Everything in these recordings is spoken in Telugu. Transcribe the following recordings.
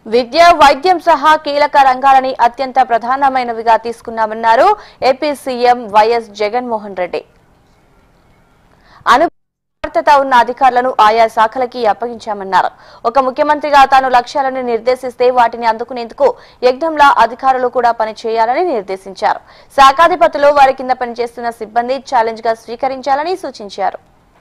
విద్య వైద్యం సహా కీలక రంగాలని అత్యంత ప్రధానమైనవిగా తీసుకున్నామన్నారు AP CM YS Jaganmohan Reddy అనుభవత ఉన్న అధికారులను ఆయా శాఖలకి అప్పగించామన్నారు ఒక ముఖ్యమంత్రిగా తాను లక్ష్యాలను నిర్దేశిస్తే వాటిని అందుకునేందుకు యజ్ఞంలా అధికారులు కూడా పనిచేయాలని నిర్దేశించారు శాఖాధిపతులు వారి కింద పనిచేస్తున్న సిబ్బంది ఛాలెంజ్ గా స్వీకరించాలని సూచించారు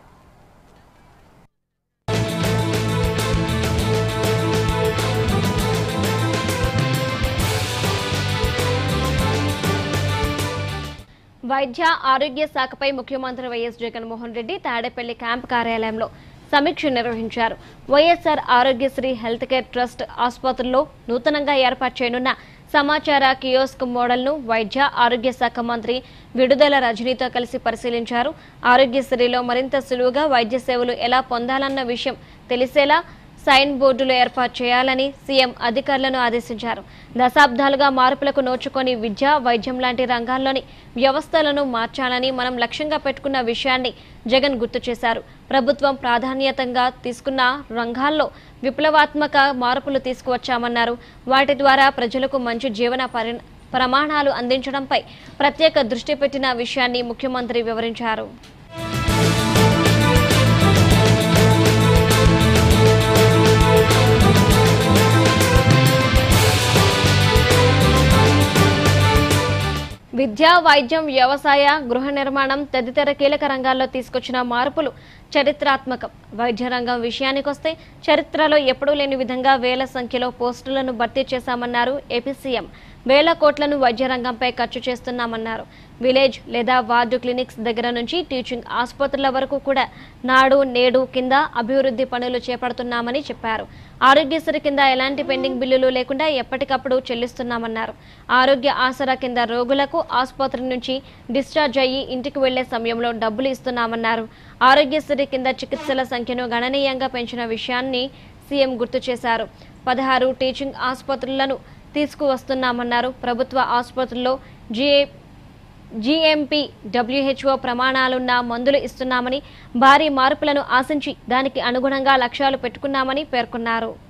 వైద్య ఆరోగ్య శాఖపై ముఖ్యమంత్రి వైఎస్ జగన్మోహన్ రెడ్డి తాడేపల్లి క్యాంప్ కార్యాలయంలో సమీక్ష నిర్వహించారు YSR Aarogyasri health care trust ఆసుపత్రుల్లో నూతనంగా ఏర్పాటు చేయనున్న సమాచార కియోస్క్ మోడల్ను వైద్య ఆరోగ్య శాఖ మంత్రి విడుదల రజనీతో కలిసి పరిశీలించారు ఆరోగ్యశ్రీలో మరింత సులువుగా వైద్య సేవలు ఎలా పొందాలన్న విషయం తెలిసేలా సైన్ బోర్డులు ఏర్పాటు చేయాలని సీఎం అధికారులను ఆదేశించారు దశాబ్దాలుగా మార్పులకు నోచుకొని విద్య వైద్యం లాంటి రంగాల్లోని వ్యవస్థలను మార్చాలని మనం లక్ష్యంగా పెట్టుకున్న విషయాన్ని జగన్ గుర్తు చేశారు ప్రభుత్వం ప్రాధాన్యతంగా తీసుకున్న రంగాల్లో విప్లవాత్మక మార్పులు తీసుకువచ్చామన్నారు వాటి ద్వారా ప్రజలకు మంచి జీవన పరి ప్రమాణాలు అందించడంపై ప్రత్యేక దృష్టి పెట్టిన విషయాన్ని ముఖ్యమంత్రి వివరించారు విద్య వైద్యం వ్యవసాయ గృహ నిర్మాణం తదితర కీలక రంగాల్లో తీసుకొచ్చిన మార్పులు చరిత్రాత్మకం వైద్య రంగం విషయానికొస్తే చరిత్రలో ఎప్పుడూ లేని విధంగా వేల సంఖ్యలో పోస్టులను భర్తీ చేశామన్నారు ఏపీ సీఎం వేల కోట్లను వైద్య రంగంపై ఖర్చు చేస్తున్నామన్నారు విలేజ్ లేదా వార్డు క్లినిక్స్ దగ్గర నుంచి టీచింగ్ ఆసుపత్రుల వరకు కూడా నాడు నేడు కింద అభివృద్ధి పనులు చేపడుతున్నామని చెప్పారు ఆరోగ్యశ్రీ కింద ఎలాంటి పెండింగ్ బిల్లులు లేకుండా ఎప్పటికప్పుడు చెల్లిస్తున్నామన్నారు ఆరోగ్య ఆసరా కింద రోగులకు ఆసుపత్రి నుంచి డిశ్చార్జ్ అయ్యి ఇంటికి వెళ్లే సమయంలో డబ్బులు ఇస్తున్నామన్నారు ఆరోగ్యశ్రీ కింద చికిత్సల సంఖ్యను గణనీయంగా పెంచిన విషయాన్ని సీఎం గుర్తు చేశారు పదహారు టీచింగ్ ఆసుపత్రులను తీసుకువస్తున్నామన్నారు ప్రభుత్వ ఆసుపత్రుల్లో జిఏ జీఎంపీ డబ్ల్యూహెచ్ఓ ప్రమాణాలున్న మందులు ఇస్తున్నామని భారీ మార్పులను ఆశించి దానికి అనుగుణంగా లక్ష్యాలు పెట్టుకున్నామని పేర్కొన్నారు